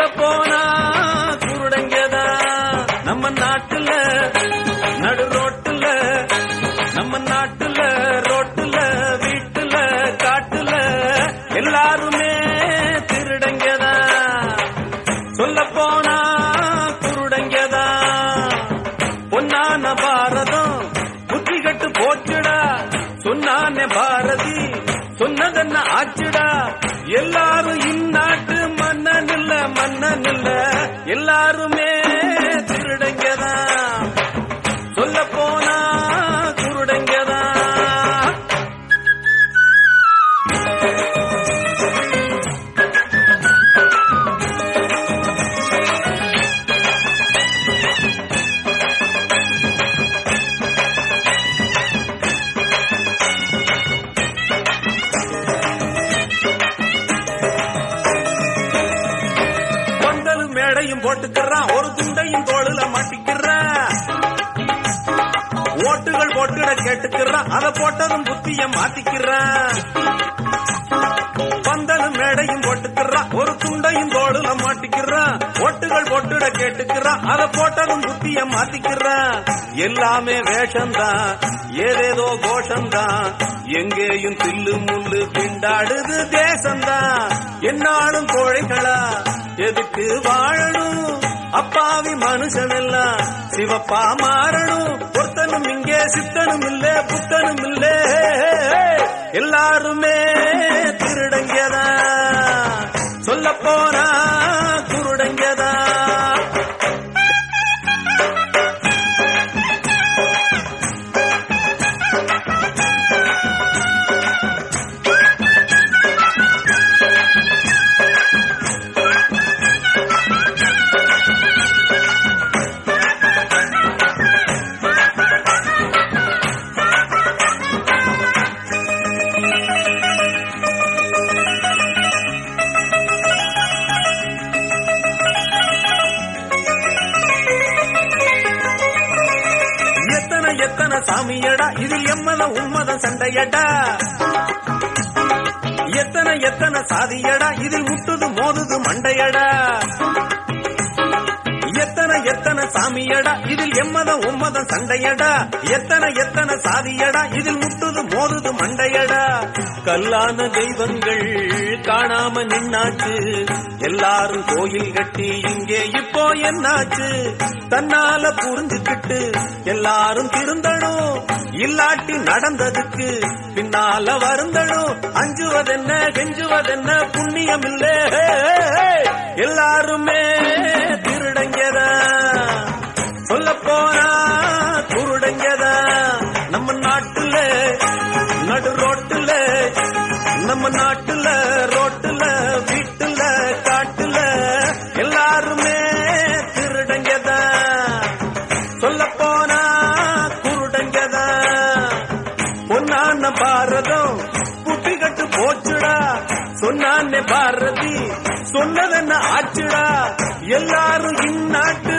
சொல்ல போனா குருடங்கதா நம்ம நாட்டுல நடு ரோட்டுல நம்ம நாட்டுல ரோட்டுல வீட்டுல காட்டுல எல்லாருமே திருடங்கதா சொல்ல போனா குருடங்கதா பொன்னான பாரதம் புத்தி கட்டு போச்சுடா சொன்னானே பாரதி சொன்னதென்ன ஆச்சுடா எல்லாரும் இந்நாட்டு மன்னன் இல்ல மன்னன் இல்ல எல்லாருமே திருடங்கதா சொல்ல போனா குருடங்கதா பந்தலும் மேடையும் போட்டுக்கிறான் ஒரு துண்டையும் தோளுல மாட்டிக்கிறான் ஓட்டுகள் போட்டுட கேட்டுக்கிறான் அத போட்டதும் புத்திய மாத்திக்கிறான் பந்தலும் மேடையும் போட்டுக்கிறான் ஒரு துண்டையும் தோளுல மாட்டிக்கிறான் ஓட்டுகள் போட்டுட கேட்டுக்கிறான் அத போட்டதும் புத்திய மாத்திக்கிறான் எல்லாமே வேஷம்தான் ஏதேதோ கோஷம்தான் எங்கேயும் தில்லு முள்ளு பிண்டாடுது தேசம்தான் என்னாலும் கோழைகளா எதுக்கு வாழணும் அப்பாவி மனுஷன் எல்லாம் சிவப்பா மாறணும் ஒருத்தனும் இங்கே சித்தனும் இல்ல புத்தனும் இல்ல எல்லாருமே திருடங்கதா சொல்ல போனா குருடங்கதா எத்தனை எத்தனை சாமியடா இதில் எம்மத உம்மத சண்டையடா எத்தனை எத்தனை சாதியடா இதில் முட்டுது மோதுது மண்டையடா எத்தனை எத்தனை சாமியடா இதில் எம்மத உம்மத சண்டையடா எத்தனை எத்தனை சாதியடா இதில் முட்டுது மோதுது மண்டையடா கல்லான தெய்வங்கள் காணாம நின்னாச்சு எல்லாரும் கோயில் கட்டி இங்கே இப்போ என்னாச்சு தன்னால புரிஞ்சுக்கிட்டு எல்லாரும் திருந்தணும் இல்லாட்டி நடந்ததுக்கு பின்னால வருந்தணும் அஞ்சுவதென்ன கெஞ்சுவதென்ன புண்ணியம் இல்ல எல்லாருமே திருடங்கதா சொல்ல போனா குருடங்கதா நம்ம நாட்டுல நடு ரோட்டுல நம்ம நாட்டுல ரோட்டுல வீட்டுல காட்டுல எல்லாருமே திருடங்கதா சொல்ல போனா குருடங்கதா பொன்னான பாரதம் புட்டி கட்டு போச்சுடா சொன்னானே பாரதி சொன்னதென்ன ஆச்சுடா எல்லாரும் இந்நாட்டு